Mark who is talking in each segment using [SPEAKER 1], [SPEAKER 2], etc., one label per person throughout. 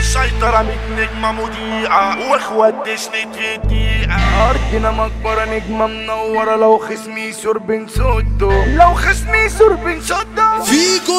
[SPEAKER 1] سيطرة من نجمة مضيئة واخوات تسند في الدقيقة
[SPEAKER 2] أرضنا مقبرة نجمة منورة لو خصمي يسور بنصده لو خصمي يسور بنصده
[SPEAKER 3] فيكو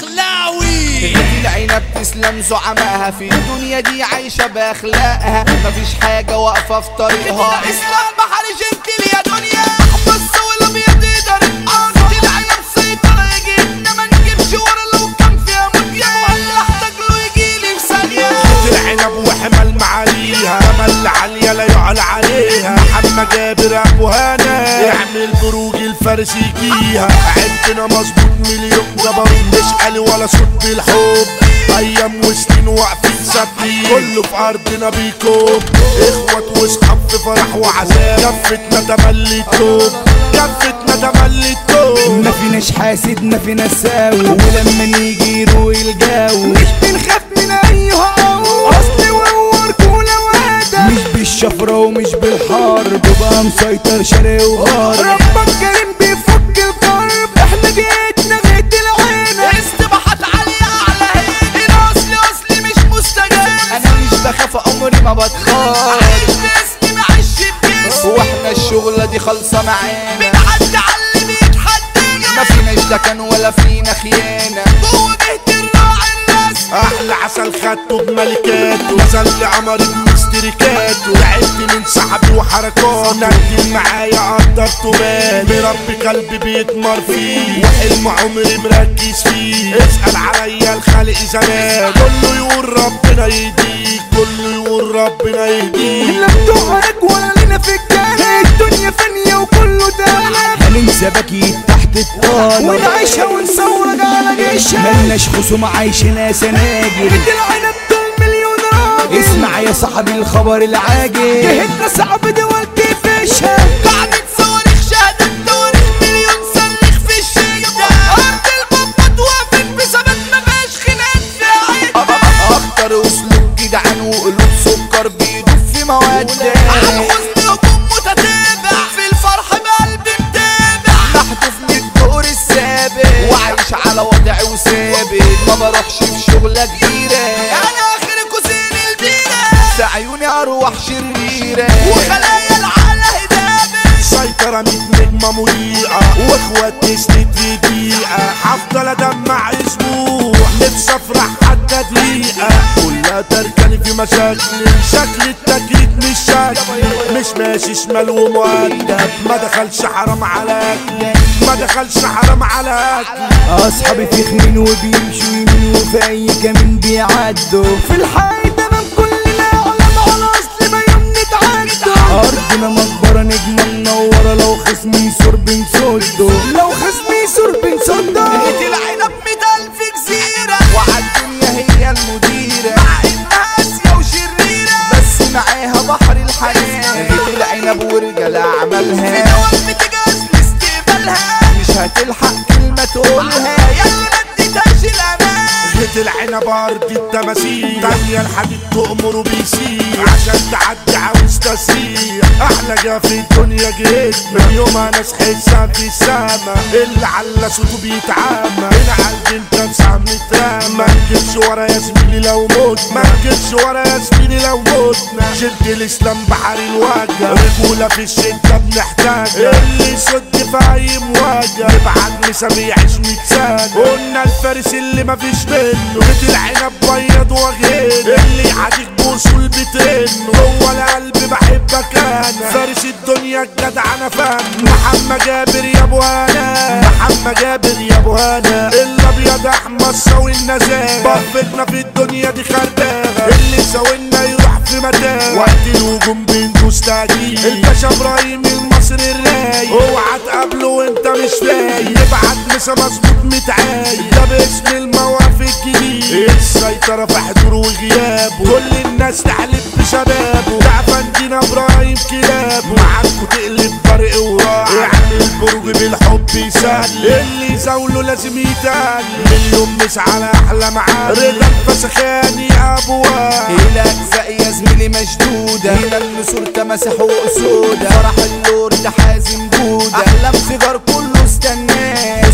[SPEAKER 3] الدخلاوي
[SPEAKER 4] العينة بتسلم زعمائها في الدنيا دي عايشة بأخلاقها مفيش حاجة واقفة في طريقها إسلام بحر جنتل يا دنيا بس ولا بيقدر الأرض العينة مسيطرة يجي إنما نجيبش ورا لو كان فيها مدية ولا احتاج له يجيلي في ثانية
[SPEAKER 1] العنب وحمل معاليها مل عالية لا يعلى عليها محمد جابر ابو هنا يعمل بروج الفارس يجيها عندنا مظبوط مليون جبروت مش قالي ولا صوت بالحب ايام وسنين واقفين ثابتين كله في ارضنا بيكوب اخوات واصحاب في فرح وعذاب كفتنا تملي التوب كفتنا تملي التوب
[SPEAKER 2] ما فيناش حاسد ما فيناش ساوي ولما نيجي يروق الجو مش بنخاف من ايها اصل وور كولا وادا مش بالشفرة ومش بالحرب بقى مسيطر شرقي وغرب ربك كريم بيفك الكرب احنا جيتنا غيت العين
[SPEAKER 4] استباحات عالية على هيدي أنا أصلي أصلي مش مستجاب أنا مش بخاف عمري ما بتخاف عايش باسمي معيش بجسمي واحنا الشغلة دي خالصة معانا بنعدي على اللي بيتحدينا ما فيناش دكن ولا فينا خيانة جوه بيت الراعي الناس
[SPEAKER 1] احلى عسل خدته بملكاته نزل لي عمر بمستريكاته لعبت من سحبي وحركات نجم معايا قدرته مات مربي قلبي بيتمر فيه وحلم عمري مركز فيه اسأل عليا الخالق زمان كله يقول ربنا يهديك كله يقول ربنا يهديك
[SPEAKER 2] لا بتوعك ولا لنا في الجنة الدنيا فانية وكله داعب هننسى بكيت تحت الطالة ونعيشها ونصورك على جيشها ملناش خصوم عايشنا سناجر بدي العنب دول مليون راجل اسمع يا صاحبي الخبر العاجل جهتنا صعب دول تفشها
[SPEAKER 4] قاعدة صواريخ شهدت تواريخ مليون صريخ في الشدة أرض البطة وقفت بثبات مفيهاش خناق في عيدها أكتر أسلوب جدعان وقلوب سكر بيدوب في مواد عن حزن هجوم متتابع في الفرح بقلبي متابع محذوف من الدور السابق وعايش على وضعي وثابت ما بروحش في شغلة كبيرة أنا آخر كوزين البيرة في عيوني أرواح شريرة وخلايا العالة هدابة
[SPEAKER 1] سيطرة ميت نجمة مضيئة واخوات تسند في دقيقة هفضل ادمع اسبوع نفسي افرح حتى دقيقة كلها تركني في مشاكل شكل التكريت مش شكل مش ماشي شمال ومؤدب ما دخلش حرام على اكل ما دخلش حرام على اكل
[SPEAKER 2] اصحابي فخمين وبيمشوا يمين وفي اي كمين بيعدوا في الحي تمام كلنا علم على اصل ما يوم نتعدوا ارضنا مقبره نجمه منوره لو خصمي يسور بنصده لو خصمي يسور بنصده
[SPEAKER 4] بيت العنب ميت ألف جزيرة وعالدنيا هي المديرة مع إنها قاسية وشريرة بس معاها بحر الحنان بيت العنب ورجال أعمالها في دوام بتجهز لاستقبالها مش هتلحق كلمة تقولها ياللي ما اديتهاش الأمان
[SPEAKER 1] جيت العنب ارض التماثيل تانية الحديد تأمر وبيسير عشان تعدي عاوز تسير احلى جا في الدنيا جيت من يوم انا صحيت سام في السما اللي على صوته بيتعامى هنا قلبي انت مسام مترامى ما نجيبش ورا يا زميلي لو موت ما نجيبش ورا يا زميلي لو موتنا شد الاسلام بحر الوجه رجولة في الشدة بنحتاجها اللي يسد في اي مواجهة نبعت مساميع عشمة سنة قلنا الفارس اللي مفيش منه بيت العنب بيض وغير اللي يعاديك بوصول بترنه جوه القلب بحبك انا فارس الدنيا الجدع انا فاهم محمد جابر يا ابو هنا محمد جابر يا ابو هنا الابيض احمد سوي النزاهه بفتنا في الدنيا دي خربانه اللي ساوينا يروح في متاهه وقت الهجوم بندوس تهديد الباشا ابراهيم المصري الرايق اوعى تقابله وانت مش فايق نبعت مسا مظبوط متعايق ده باسم المواقف الجديد السيطرة في حضور وغيابه كل الناس تحلف بشبابه تعبان دينا ابراهيم كلابه معاكوا تقلب برق وراح اعمل برج بالحب يسلم اللي يزاوله لازم يتقل مليون مش على احلى معاه رضا الفسخاني ابو وائل
[SPEAKER 4] الأجزاء يا زميلي مشدودة هنا النسور تماسح وأسودة فرح اللور ده حازم جودة أحلام سيجار كله استناه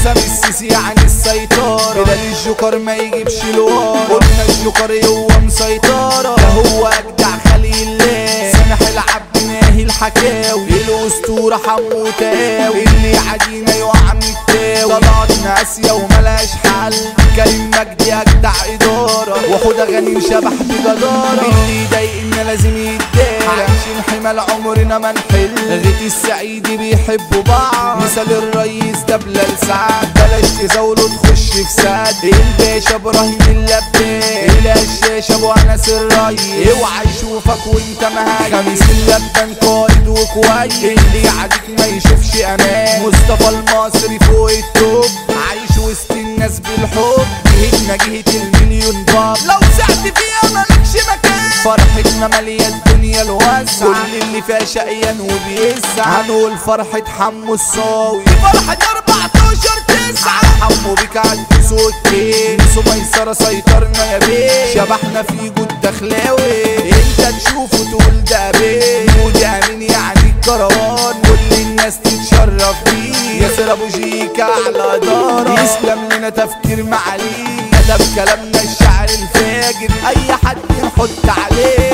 [SPEAKER 4] حسام السيسي يعني السيطرة بلاد الجوكر ما يجيبش الوار قلنا الجوكر هو مسيطرة ده هو أجدع خليل الله سامح العبد ناهي الحكاوي الأسطورة حمو تاوي اللي عدينا يقع من التاوي طلعت ناسية وملاش حل كريم مجدي أجدع إدارة وحودة غني وشبح بجدارة اللي يضايقنا لازم يتدارى عايشين حمال عمرنا ما نحل غيت السعيدي بيحبوا بعض مثال الرئيس ده بلال سعد بلاش تزاولوا تخش في سد الباشا ابراهيم اللبان الهشاش ابو انس الريس اوعى يشوفك وانت مهاجم خميس اللبان قائد وكويس اللي يعديك ما يشوفش امان مصطفى المصري فوق التوب عايش وسط الناس بالحب جهتنا جهة المليون باب لو سعت فيها مالكش مكان فرحتنا مالية الدنيا الواسعة كل اللي فيها شقيان وبيسعى هنقول فرحة حمو الصاوي فرحة 14 تسعة حمو بيك عدي صوتين نسو ميسرة سيطرنا يا بيه شبحنا في جود دخلاوي انت تشوفه تقول ده بيه مودي امين يعني الكروان كل الناس تتشرف بيه ياسر ابو جيكا على دارة يسلم لنا تفكير معاليه ده بكلامنا الشعر الفاجر اي حد نحط عليه